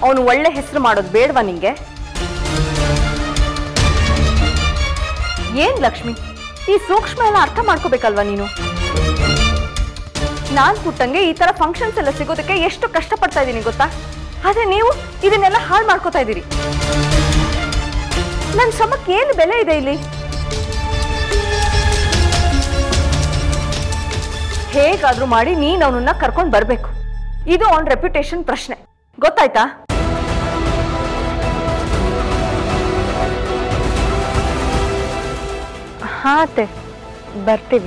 ಅವನು ಒಳ್ಳೆ ಹೆಸರು ಮಾಡೋದು ಬೇಡವಾ ನಿಂಗೆ ಏನ್ ಲಕ್ಷ್ಮಿ ಈ ಸೂಕ್ಷ್ಮ ಎಲ್ಲ ಅರ್ಥ ಮಾಡ್ಕೋಬೇಕಲ್ವಾ ನೀನು ನಾನ್ ಪುಟ್ಟಂಗೆ ಈ ತರ ಫಂಕ್ಷನ್ಸ್ ಎಲ್ಲ ಸಿಗೋದಕ್ಕೆ ಎಷ್ಟು ಕಷ್ಟಪಡ್ತಾ ಇದ್ದೀನಿ ಗೊತ್ತಾ ಆದ್ರೆ ನೀವು ಇದನ್ನೆಲ್ಲ ಹಾಳು ಮಾಡ್ಕೋತಾ ಇದ್ದೀರಿ ನನ್ನ ಶ್ರಮಕ್ಕೆ ಏನು ಬೆಲೆ ಇದೆ ಇಲ್ಲಿ ಹೇಗಾದ್ರೂ ಮಾಡಿ ನೀನ್ ಅವನನ್ನ ಕರ್ಕೊಂಡ್ ಬರ್ಬೇಕು ಇದು ಅವನ್ ರೆಪ್ಯುಟೇಷನ್ ಪ್ರಶ್ನೆ ಗೊತ್ತಾಯ್ತಾ ಹಾ ಅತ್ತೆ ಬರ್ತೀವಿ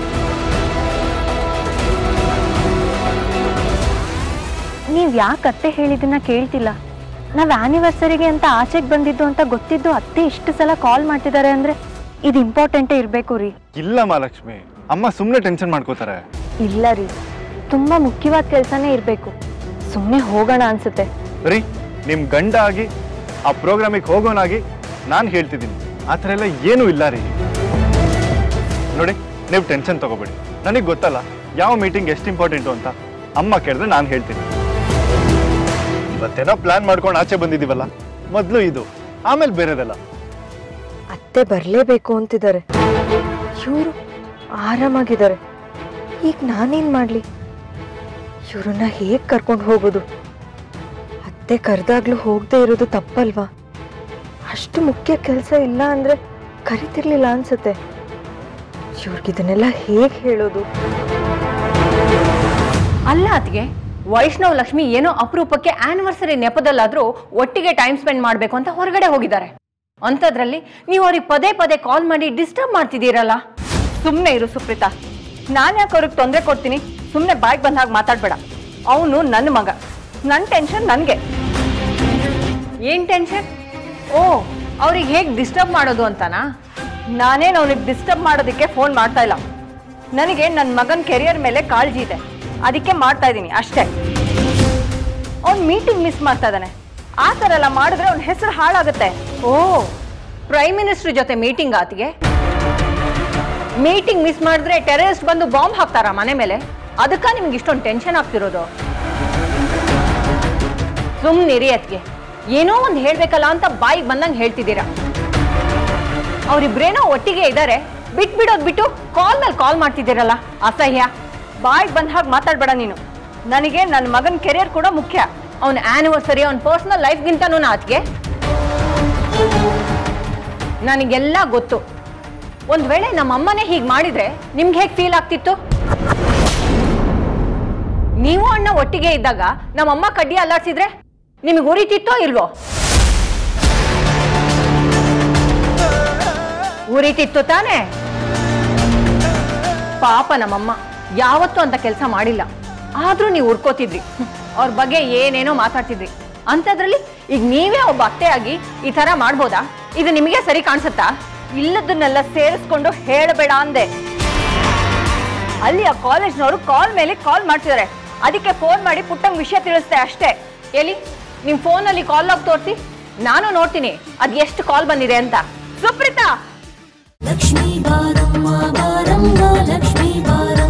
ನೀವು ಯಾಕೆ ಅತ್ತೆ ಹೇಳಿದ್ದನ್ನ ಕೇಳ್ತಿಲ್ಲ ನಾವು ಆ್ಯನಿವರ್ಸರಿಗೆ ಅಂತ ಆಚೆಗೆ ಬಂದಿದ್ದು ಅಂತ ಗೊತ್ತಿದ್ದು ಅತ್ತೆ ಇಷ್ಟು ಸಲ ಕಾಲ್ ಮಾಡ್ತಿದ್ದಾರೆ ಅಂದರೆ ಇದು ಇಂಪಾರ್ಟೆಂಟೇ ಇರಬೇಕು ರೀ ಇಲ್ಲ ಮಹಾಲಕ್ಷ್ಮಿ ಅಮ್ಮ ಸುಮ್ಮನೆ ಟೆನ್ಷನ್ ಮಾಡ್ಕೋತಾರೆ ಇಲ್ಲ ರೀ ತುಂಬ ಮುಖ್ಯವಾದ ಕೆಲಸನೇ ಇರಬೇಕು ಸುಮ್ಮನೆ ಹೋಗೋಣ ಅನ್ಸುತ್ತೆ ರೀ ನಿಮ್ಮ ಗಂಡ ಆಗಿ ಆ ಪ್ರೋಗ್ರಾಮಿಗೆ ಹೋಗೋನಾಗಿ ನಾನು ಹೇಳ್ತಿದ್ದೀನಿ ಆ ಥರ ಎಲ್ಲ ಏನೂ ಇಲ್ಲ ರೀ ನೋಡಿ ನೀವು ಟೆನ್ಷನ್ ತಗೋಬೇಡಿ ನನಗೆ ಗೊತ್ತಲ್ಲ ಯಾವ ಮೀಟಿಂಗ್ ಎಷ್ಟು ಇಂಪಾರ್ಟೆಂಟು ಅಂತ ಅಮ್ಮ ಕೇಳಿದ್ರೆ ನಾನು ಹೇಳ್ತೀನಿ ಇವತ್ತೇನೋ ಪ್ಲಾನ್ ಮಾಡ್ಕೊಂಡು ಆಚೆ ಬಂದಿದ್ದೀವಲ್ಲ ಮೊದಲು ಇದು ಆಮೇಲೆ ಬೇರೆದೆಲ್ಲ ಅತ್ತೆ ಬರಲೇಬೇಕು ಅಂತಿದ್ದಾರೆ ಇವರು ಆರಾಮಾಗಿದ್ದಾರೆ ಈಗ ನಾನೇನು ಮಾಡಲಿ ಇವ್ರನ್ನ ಹೇಗೆ ಕರ್ಕೊಂಡು ಹೋಗೋದು ಅತ್ತೆ ಕರೆದಾಗ್ಲೂ ಹೋಗದೆ ಇರೋದು ತಪ್ಪಲ್ವಾ ಅಷ್ಟು ಮುಖ್ಯ ಕೆಲಸ ಇಲ್ಲ ಅಂದರೆ ಕರಿತಿರ್ಲಿಲ್ಲ ಅನ್ಸುತ್ತೆ ಇವ್ರಿಗಿದನ್ನೆಲ್ಲ ಹೇಗೆ ಹೇಳೋದು ಅಲ್ಲ ಅತ್ಗೆ ವೈಷ್ಣವ್ ಲಕ್ಷ್ಮಿ ಏನೋ ಅಪರೂಪಕ್ಕೆ ಆನಿವರ್ಸರಿ ನೆಪದಲ್ಲಾದ್ರೂ ಒಟ್ಟಿಗೆ ಟೈಮ್ ಸ್ಪೆಂಡ್ ಮಾಡಬೇಕು ಅಂತ ಹೊರಗಡೆ ಹೋಗಿದ್ದಾರೆ ಅಂಥದ್ರಲ್ಲಿ ನೀವು ಅವ್ರಿಗೆ ಪದೇ ಪದೇ ಕಾಲ್ ಮಾಡಿ ಡಿಸ್ಟರ್ಬ್ ಮಾಡ್ತಿದ್ದೀರಲ್ಲ ಸುಮ್ಮನೆ ಇರು ಸುಪ್ರೀತಾ ನಾನು ಯಾಕೆ ಅವ್ರಿಗೆ ತೊಂದರೆ ಕೊಡ್ತೀನಿ ಸುಮ್ಮನೆ ಬಾಯ್ಗೆ ಬಂದ ಹಾಗೆ ಮಾತಾಡ್ಬೇಡ ಅವನು ನನ್ನ ಮಗ ನನ್ನ ಟೆನ್ಷನ್ ನನಗೆ ಏನ್ ಟೆನ್ಷನ್ ಓ ಅವ್ರಿಗೆ ಹೇಗೆ ಡಿಸ್ಟರ್ಬ್ ಮಾಡೋದು ಅಂತನಾ ನಾನೇನು ಅವನಿಗೆ ಡಿಸ್ಟರ್ಬ್ ಮಾಡೋದಕ್ಕೆ ಫೋನ್ ಮಾಡ್ತಾ ಇಲ್ಲ ನನಗೆ ನನ್ನ ಮಗನ ಕೆರಿಯರ್ ಮೇಲೆ ಕಾಳಜಿ ಇದೆ ಅದಕ್ಕೆ ಮಾಡ್ತಾ ಇದ್ದೀನಿ ಅಷ್ಟೇ ಅವ್ನು ಮೀಟಿಂಗ್ ಮಿಸ್ ಮಾಡ್ತಾ ಇದ್ದಾನೆ ಆ ಥರ ಎಲ್ಲ ಮಾಡಿದ್ರೆ ಅವ್ನ ಹೆಸರು ಹಾಳಾಗುತ್ತೆ ಓ ಪ್ರೈಮ್ ಮಿನಿಸ್ಟರ್ ಜೊತೆ ಮೀಟಿಂಗ್ ಆತಿಗೆ ಮೀಟಿಂಗ್ ಮಿಸ್ ಮಾಡಿದ್ರೆ ಟೆರರಿಸ್ಟ್ ಬಂದು ಬಾಂಬ್ ಹಾಕ್ತಾರ ಮನೆ ಮೇಲೆ ಅದಕ್ಕ ನಿಮ್ಗೆ ಇಷ್ಟೊಂದು ಟೆನ್ಷನ್ ಆಗ್ತಿರೋದು ಸುಮ್ಮನಿರಿ ಅತ್ಗೆ ಏನೋ ಒಂದು ಹೇಳ್ಬೇಕಲ್ಲ ಅಂತ ಬಾಯಿಗೆ ಬಂದಂಗೆ ಹೇಳ್ತಿದ್ದೀರಾ ಅವರಿಬ್ರೇನೋ ಒಟ್ಟಿಗೆ ಇದ್ದಾರೆ ಬಿಟ್ಬಿಡೋದು ಬಿಟ್ಟು ಕಾಲ್ ಮೇಲೆ ಕಾಲ್ ಮಾಡ್ತಿದ್ದೀರಲ್ಲ ಅಸಹ್ಯ ಬಾಯ್ಗೆ ಬಂದ ಹಾಗೆ ಮಾತಾಡ್ಬೇಡ ನೀನು ನನಗೆ ನನ್ನ ಮಗನ ಕೆರಿಯರ್ ಕೂಡ ಮುಖ್ಯ ಅವನ ಆನಿವರ್ಸರಿ ಅವನ ಪರ್ಸನಲ್ ಲೈಫ್ಗಿಂತನೂ ಆತ್ಗೆ ನನಗೆಲ್ಲ ಗೊತ್ತು ಒಂದ್ ವೇಳೆ ನಮ್ಮ ಅಮ್ಮನೇ ಹೀಗೆ ಮಾಡಿದ್ರೆ ನಿಮ್ಗೆ ಹೇಗೆ ಫೀಲ್ ಆಗ್ತಿತ್ತು ನೀವು ಅಣ್ಣ ಒಟ್ಟಿಗೆ ಇದ್ದಾಗ ನಮ್ಮಮ್ಮ ಕಡ್ಡಿ ಅಲ್ಲಾಡ್ಸಿದ್ರೆ ನಿಮಗೆ ಉರಿತಿತ್ತೋ ಇಲ್ವೋ ಉರಿತಿತ್ತು ತಾನೇ ಪಾಪ ನಮ್ಮಮ್ಮ ಯಾವತ್ತೂ ಅಂತ ಕೆಲಸ ಮಾಡಿಲ್ಲ ಆದ್ರೂ ನೀವು ಉರ್ಕೋತಿದ್ರಿ ಹ್ಮ್. ಅವ್ರ ಬಗ್ಗೆ ಏನೇನೋ ಮಾತಾಡ್ತಿದ್ರಿ ಅಂಥದ್ರಲ್ಲಿ ಈಗ ನೀವೇ ಒಬ್ಬ ಅತ್ತೆಯಾಗಿ ಈ ತರ ಮಾಡ್ಬೋದಾ ಇದು ನಿಮಗೆ ಸರಿ ಕಾಣಿಸುತ್ತಾ ಇಲ್ಲದನ್ನೆಲ್ಲ ಸೇರಿಸ್ಕೊಂಡು ಹೇಳಬೇಡ ಅಂದೆ ಅಲ್ಲಿ ಆ ಕಾಲೇಜ್ನವರು ಕಾಲ್ ಮೇಲೆ ಕಾಲ್ ಮಾಡ್ತಿದ್ದಾರೆ ಅದಕ್ಕೆ ಫೋನ್ ಮಾಡಿ ಪುಟ್ಟಂಗ್ ವಿಷಯ ತಿಳಿಸ್ದೆ ಅಷ್ಟೇ ಎಲ್ಲಿ ನಿಮ್ ಫೋನಲ್ಲಿ ಕಾಲ್ ಲಾಗ್ ತೋರಿಸಿ ನಾನು ನೋಡ್ತೀನಿ ಅದ್ ಎಷ್ಟು ಕಾಲ್ ಬಂದಿದೆ ಅಂತ ಸುಪ್ರೀತಾ ಲಕ್ಷ್ಮೀ ಬಾರಮ್ಮ ಬಾರಮ್ಮ ಲಕ್ಷ್ಮೀ ಬಾರ